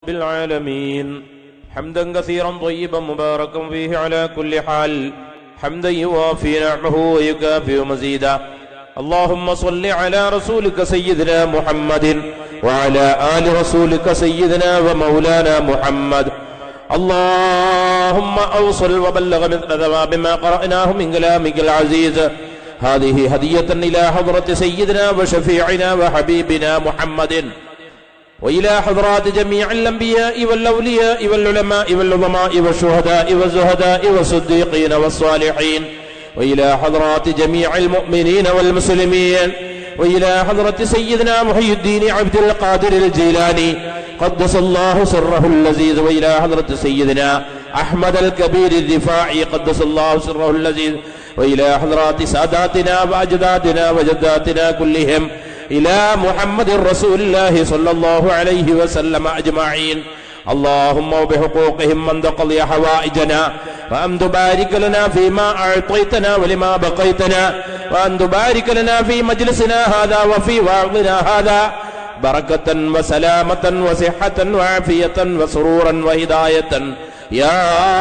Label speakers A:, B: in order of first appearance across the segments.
A: بالعالمين حمدا كثيرا طيبا مباركا فيه على كل حال حمدا يوافي نعمه ويكافئ مزيدا اللهم صل على رسولك سيدنا محمد وعلى آل رسولك سيدنا ومولانا محمد اللهم أوصل وبلغ مثل ثواب ما قرأناه من كلامك العزيز هذه هدية إلى حضرة سيدنا وشفيعنا وحبيبنا محمد وإلى حضرات جميع الأنبياء والأولياء والعلماء والعظماء والشهداء والزهداء والصديقين والصالحين وإلى حضرات جميع المؤمنين والمسلمين وإلى حضرة سيدنا محي الدين عبد القادر الجيلاني قدس الله سره اللذيذ وإلى حضرة سيدنا أحمد الكبير الرفاعي قدس الله سره اللذيذ وإلى حضرات ساداتنا وأجدادنا وجداتنا كلهم إلى محمد رسول الله صلى الله عليه وسلم أجمعين اللهم وبحقوقهم من تقضي حوائجنا وأن تبارك لنا فيما أعطيتنا ولما بقيتنا وأن تبارك لنا في مجلسنا هذا وفي وعظنا هذا بركة وسلامة وصحة وعافية وسرورا وهداية يا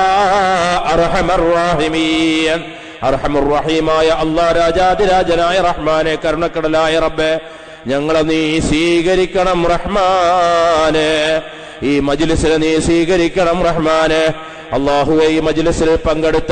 A: أرحم الراحمين അർഹമുറഹീമായ അള്ളാ രാജാതിരാജനായ റഹ്മാനെ കരുണക്കടലായ റബ്ബെ ഞങ്ങളെ നീ സ്വീകരിക്കണം റഹ്മാനെ ഈ മജ്ലിസിനെ നീ സ്വീകരിക്കണം റഹ്മാനെ അള്ളാഹുവെ ഈ മജ്ലിസിൽ പങ്കെടുത്ത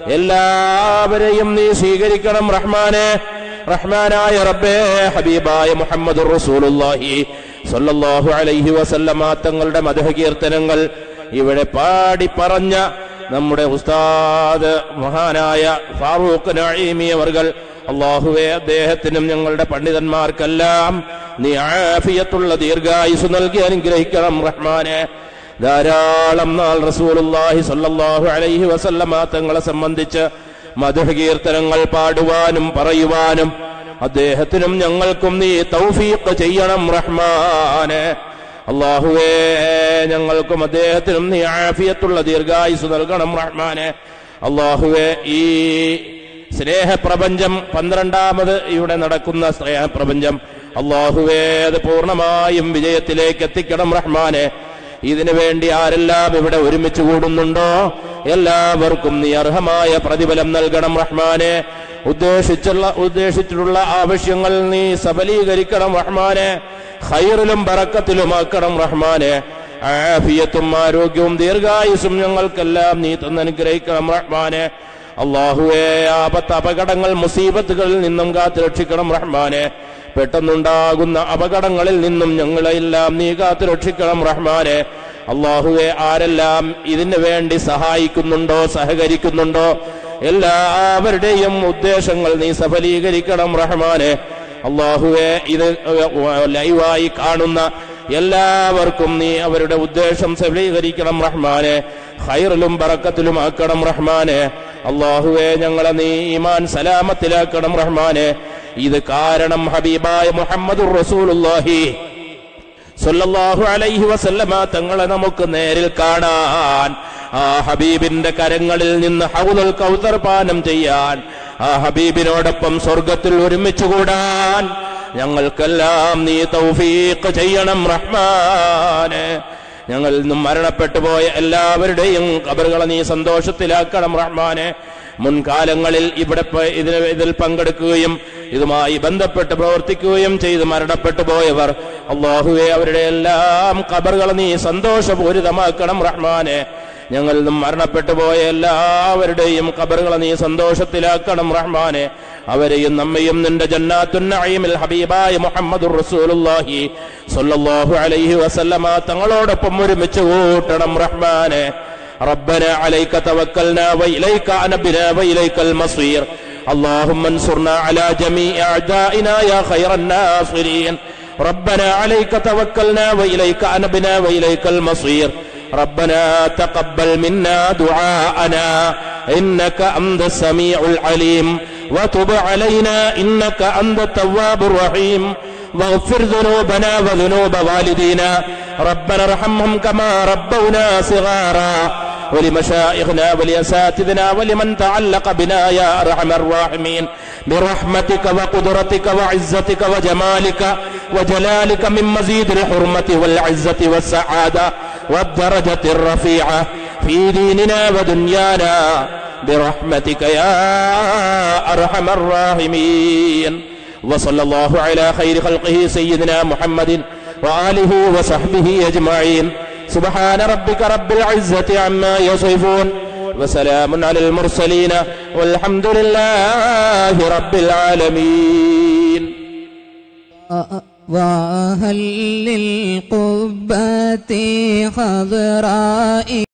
A: എല്ലാവരെയും നീ സ്വീകരിക്കണം റഹ്മാനെ റഹ്മാനായ റബ്ബേ ഹബീബായ മുഹമ്മദ് റസൂലുള്ളാഹി സല്ലല്ലാഹു അലൈഹി വസല്ലമ തങ്ങളുടെ മധുകീർത്തനങ്ങൾ ഇവിടെ പാടി പറഞ്ഞ നമ്മുടെ ഉസ്താദ് മഹാനായ ഫാറൂഖ് നഈമി അവർകൾ അള്ളാഹുവെ അദ്ദേഹത്തിനും ഞങ്ങളുടെ പണ്ഡിതന്മാർക്കെല്ലാം നീ ആഫിയത്തുള്ള ദീർഘായുസ് നൽകി അനുഗ്രഹിക്കണം റഹ്മാനെ ധാരാളം നാൾ റസൂലുള്ളാഹി സ്വല്ലല്ലാഹു അലൈഹി വസല്ലമ തങ്ങളെ സംബന്ധിച്ച് മധുകീർത്തനങ്ങൾ പാടുവാനും പറയുവാനും അദ്ദേഹത്തിനും ഞങ്ങൾക്കും നീ തൗഫീഖ് ചെയ്യണം റഹ്മാനെ അള്ളാഹുവേ ഞങ്ങൾക്കും അദ്ദേഹത്തിനും നീ ആഫിയത്തുള്ള ദീർഘായുസ് നൽകണം റഹ്മാനെ അള്ളാഹുവേ ഈ സ്നേഹപ്രപഞ്ചം പന്ത്രണ്ടാമത് ഇവിടെ നടക്കുന്ന സ്നേഹപ്രപഞ്ചം അള്ളാഹുവേ അത് പൂർണ്ണമായും വിജയത്തിലേക്ക് എത്തിക്കണം റഹ്മാനെ ഇതിനു വേണ്ടി ആരെല്ലാം ഇവിടെ ഒരുമിച്ച് കൂടുന്നുണ്ടോ എല്ലാവർക്കും നീ അർഹമായ പ്രതിഫലം നൽകണം റഹ്മാനെ ഉദ്ദേശിച്ചുള്ള ഉദ്ദേശിച്ചിട്ടുള്ള ആവശ്യങ്ങൾ നീ സബലീകരിക്കണം റഹ്മാനെ ഖൈറിലും ബറക്കത്തിലുമാക്കണം റഹ്മാനെ ആഫിയത്തും ആരോഗ്യവും ദീർഘായുസും ഞങ്ങൾക്കെല്ലാം നീ തന്നനുഗ്രഹിക്കണം റഹ്മാനെ അള്ളാഹുവേ ആപത്ത് അപകടങ്ങൾ മുസീബത്തുകളിൽ നിന്നും കാത്തു രക്ഷിക്കണം റഹ്മാനെ പെട്ടെന്നുണ്ടാകുന്ന അപകടങ്ങളിൽ നിന്നും ഞങ്ങളെല്ലാം നീ കാത്തു രക്ഷിക്കണം റഹ്മാനെ അള്ളാഹുവെ ആരെല്ലാം ഇതിനു വേണ്ടി സഹായിക്കുന്നുണ്ടോ സഹകരിക്കുന്നുണ്ടോ എല്ലാവരുടെയും ഉദ്ദേശങ്ങൾ നീ സഫലീകരിക്കണം റഹ്മാനെ അള്ളാഹുവെ ഇത് ലൈവായി കാണുന്ന എല്ലാവർക്കും നീ അവരുടെ ഉദ്ദേശം സഫലീകരിക്കണം റഹ്മാനെ ഖൈറിലും ബറക്കത്തിലും ആക്കണം റഹ്മാനെ അള്ളാഹുവെ ഞങ്ങളെ നീ ഈമാൻ സലാമത്തിലാക്കണം റഹ്മാനെ ഇത് കാരണം ഹബീബായ മുഹമ്മദ് റസൂലുള്ളാഹി സല്ലല്ലാഹു അലൈഹി വസല്ലമ തങ്ങളെ നമുക്ക് നേരിൽ കാണാൻ ആ ഹബീബിന്റെ കരങ്ങളിൽ നിന്ന് ഹൗലുൽ കൗതർ പാനം ചെയ്യാൻ ആ ഹബീബിനോടൊപ്പം സ്വർഗത്തിൽ ഒരുമിച്ച് കൂടാൻ ഞങ്ങൾക്കെല്ലാം നീ തൗഫീഖ് ചെയ്യണം റഹ്മാനെ ഞങ്ങളിൽ നിന്നും മരണപ്പെട്ടു പോയ എല്ലാവരുടെയും കബറുകളെ നീ സന്തോഷത്തിലാക്കണം റഹ്മാനെ മുൻകാലങ്ങളിൽ ഇവിടെ പ- ഇതിന് ഇതിൽ പങ്കെടുക്കുകയും ഇതുമായി ബന്ധപ്പെട്ട് പ്രവർത്തിക്കുകയും ചെയ്ത് മരണപ്പെട്ടു പോയവർ അള്ളാഹുവെ അവരുടെ എല്ലാം കബറുകളെ നീ സന്തോഷപൂരിതമാക്കണം റഹ്മാനെ ഞങ്ങളിൽ നിന്നും മരണപ്പെട്ടു പോയ എല്ലാവരുടെയും കബറുകളെ നീ സന്തോഷത്തിലാക്കണം റഹ്മാനെ അവരെയും നമ്മയും നിന്റെ ജന്നാത്തുന്നഈമിൽ ഹബീബായ മുഹമ്മദുർ റസൂലുള്ളാഹി സ്വല്ലല്ലാഹു അലൈഹി വസല്ലമ തങ്ങളോടൊപ്പം ഒരുമിച്ച് കൂട്ടണം റഹ്മാനെ ربنا عليك توكلنا وإليك أنبنا وإليك المصير اللهم انصرنا على جميع أعدائنا يا خير الناصرين ربنا عليك توكلنا وإليك أنبنا وإليك المصير ربنا تقبل منا دعاءنا إنك أنت السميع العليم وتب علينا إنك أنت التواب الرحيم واغفر ذنوبنا وذنوب والدينا ربنا ارحمهم كما ربونا صغارا ولمشائخنا ولأساتذنا ولمن تعلق بنا يا أرحم الراحمين برحمتك وقدرتك وعزتك وجمالك وجلالك من مزيد الحرمة والعزة والسعادة والدرجة الرفيعة في ديننا ودنيانا برحمتك يا أرحم الراحمين وصلى الله على خير خلقه سيدنا محمد وآله وصحبه أجمعين سبحان ربك رب العزة عما يصفون وسلام على المرسلين والحمد لله رب العالمين
B: وهل للقبة خضراء